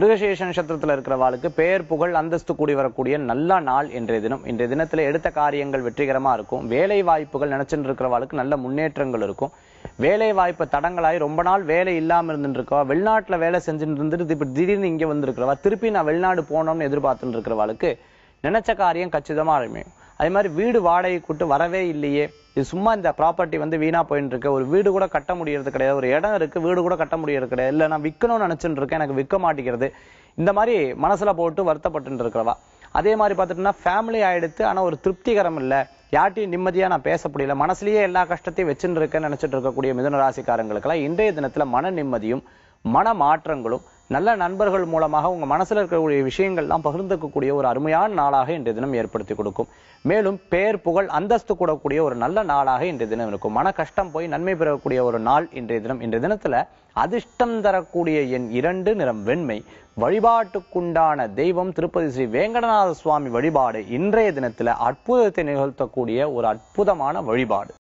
மிருகசேஷ நட்சத்திரத்துல இருக்கிறவாளுக்கு பெயர் புகழ் அந்தஸ்து கூடி வரக்கூடிய நல்ல நாள் இன்றைய தினம் இன்றைய தினத்துல எடுத்த காரியங்கள் வெற்றிகரமா இருக்கும் வேலை வாய்ப்புகள் நினைச்சுட்டு இருக்கிறவாளுக்கு நல்ல முன்னேற்றங்கள் இருக்கும் வேலை வாய்ப்பு தடங்களாய் ரொம்ப நாள் வேலை இல்லாம இருந்துட்டு இருக்கவா வெளிநாட்டுல வேலை செஞ்சுட்டு இருந்துட்டு இப்ப திடீர்னு இங்க வந்திருக்கிறவா திருப்பி நான் வெளிநாடு போனோம்னு எதிர்பார்த்துட்டு இருக்கிறவாளுக்கு நினைச்ச காரியம் கச்சிதமா அமையும் அதே மாதிரி வீடு வாடகை கூட்டு வரவே இல்லையே இது சும்மா இந்த ப்ராப்பர்ட்டி வந்து வீணா போயிட்டு இருக்கு ஒரு வீடு கூட கட்ட முடியறது கிடையாது ஒரு இடம் இருக்கு வீடு கூட கட்ட முடியறது கிடையாது இல்ல நான் விற்கணும்னு நினைச்சுட்டு இருக்கேன் எனக்கு விற்க மாட்டேங்கிறது இந்த மாதிரி மனசுல போட்டு வருத்தப்பட்டு இருக்கிறவா அதே மாதிரி பார்த்துட்டோம்னா ஃபேமிலி ஆயிடுத்து ஆனா ஒரு திருப்திகரம் இல்ல யார்ட்டையும் நிம்மதியா நான் பேச முடியல மனசுலயே எல்லா கஷ்டத்தையும் வச்சுட்டு இருக்கேன்னு நினைச்சிட்டு இருக்கக்கூடிய மிதுன ராசிக்காரங்களுக்கெல்லாம் இன்றைய தினத்துல மன நிம்மதியும் மன மாற்றங்களும் நல்ல நண்பர்கள் மூலமாக உங்க மனசுல இருக்கக்கூடிய விஷயங்கள்லாம் பகிர்ந்துக்கக்கூடிய ஒரு அருமையான நாளாக இன்றைய தினம் ஏற்படுத்தி கொடுக்கும் மேலும் பேர் புகழ் அந்தஸ்து கூடக்கூடிய ஒரு நல்ல நாளாக இன்றைய தினம் இருக்கும் மன கஷ்டம் போய் நன்மை பெறக்கூடிய ஒரு நாள் இன்றைய தினம் இன்றைய தினத்துல அதிர்ஷ்டம் தரக்கூடிய என் இரண்டு நிறம் வெண்மை வழிபாட்டுக்குண்டான தெய்வம் திருப்பதி ஸ்ரீ வேங்கடநாத சுவாமி வழிபாடு இன்றைய தினத்துல அற்புதத்தை நிகழ்த்தக்கூடிய ஒரு அற்புதமான வழிபாடு